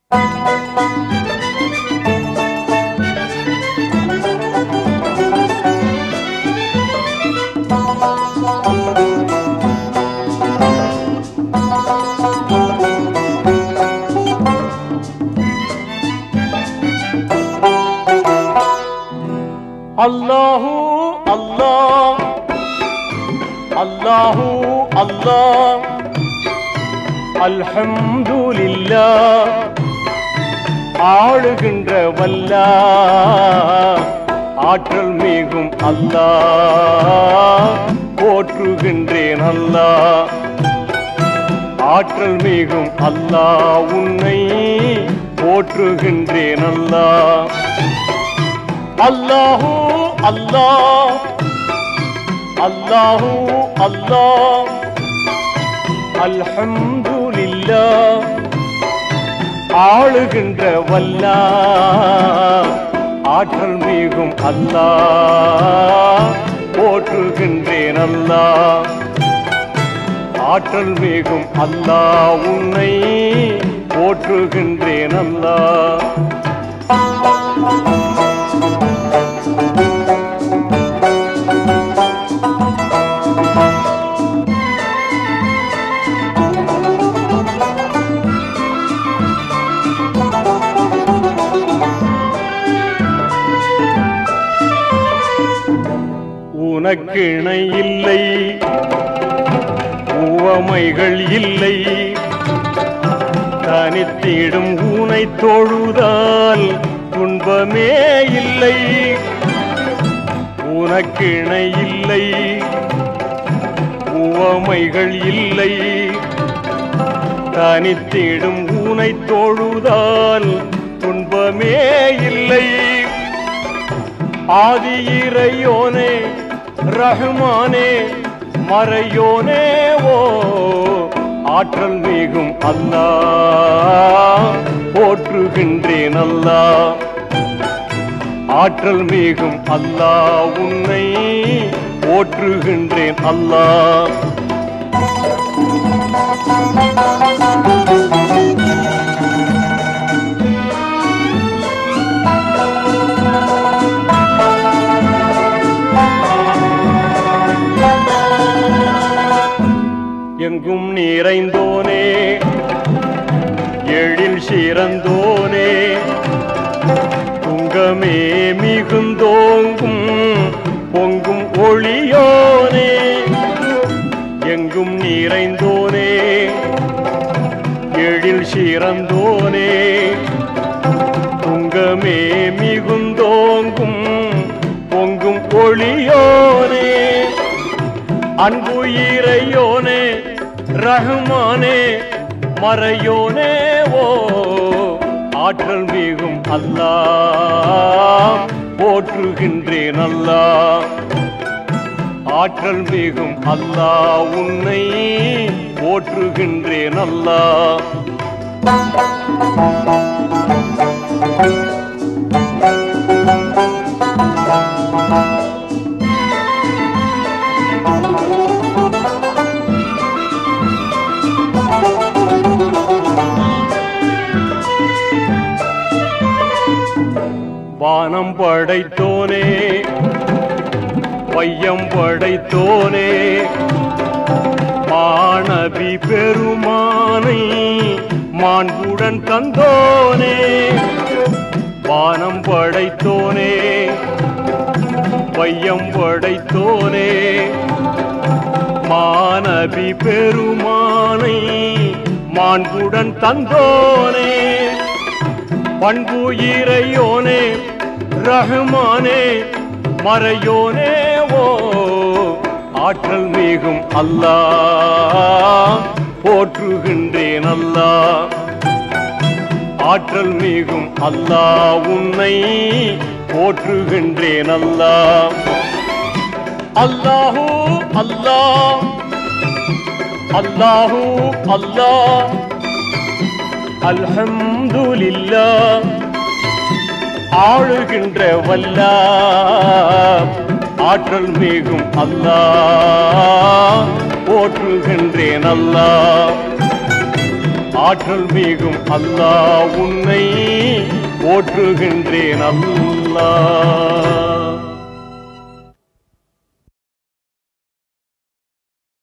அல்லாஹூ அல்லாஹ் அல்லாஹூ அல்லாஹ் அல்ஹம்துலில்லாஹ் ஆளுகின்ற வல்லா ஆற்றல் மிகும் அல்லாஹ் போற்றுகின்றேன் அல்லாஹ் ஆற்றல் மிகும் அல்லாஹ் உன்னை போற்றுகின்றேன் அல்லாஹ் அல்லாஹூ அல்லாஹ் அல்லாஹூ அல்லாஹ் அல்ஹம்துலில்லாஹ் ஆளுகின்ற வல்லா ஆற்றல் மிகும் அல்லாஹ் போற்றுகின்றேன் அல்லாஹ் ஆற்றல் மிகும் அல்லாஹ் உன்னை போற்றுகின்றேன் அல்லாஹ் உனக்கு இணை இல்லை உவமைகள் இல்லை தனித்திடும் ஊனை தொழுதால் துன்பமே இல்லை உனக்கு இணை இல்லை உவமைகள் இல்லை தனித்திடும் ஊனை தொழுதால் துன்பமே இல்லை ஆதி இறையோனே ரஹ்மானே மறையோனே ஓ ஆற்றல் மிகும் அல்லாஹ் போற்றுகின்றேன் அல்லாஹ் ஆற்றல் மிகும் அல்லாஹ் உன்னை போற்றுகின்றேன் அல்லாஹ் எங்கும் நிறைந்தோனே எழில் சிறந்தோனே துங்கமே மிகுந்தோங்கும் பொங்கும் ஒளியோனே எங்கும் நிறைந்தோனே எழில் சிறந்தோனே துங்கமே மிகுந்தோங்கும் பொங்கும் ஒளியோனே அன்பு இறையோனே ரஹ்மானே மறையோனே ஓ ஆற்றல் மிகும் அல்லாஹ் போற்றுகின்றேன் அல்லாஹ் ஆற்றல் மிகும் அல்லாஹ் உன்னை போற்றுகின்றேன் அல்லாஹ் வானம் படைத்தோனே வையம் படைத்தோனே மாணவி பெருமானை மாண்புடன் தந்தோனே வானம் படைத்தோனே வையம் படைத்தோனே மாணவி பெருமானை மாண்புடன் தந்தோனே பண்பு இறையோனே ரஹ்மானே மறையோனே ஓ ஆற்றல் மிகும் அல்லாஹ் போற்றுகின்றேன் அல்லாஹ் ஆற்றல் மிகும் அல்லாஹ் உன்னை போற்றுகின்றேன் அல்லாஹ் அல்லாஹூ அல்லாஹ் அல்லாஹூ அல்லாஹ் அல்ஹம்துலில்லாஹ் ஆளுகின்ற வல்லா ஆற்றல் மிகும் அல்லாஹ் போற்றுகின்றேன் அல்லாஹ் ஆற்றல் மிகும் அல்லாஹ் உன்னை போற்றுகின்றேன் அல்லாஹ்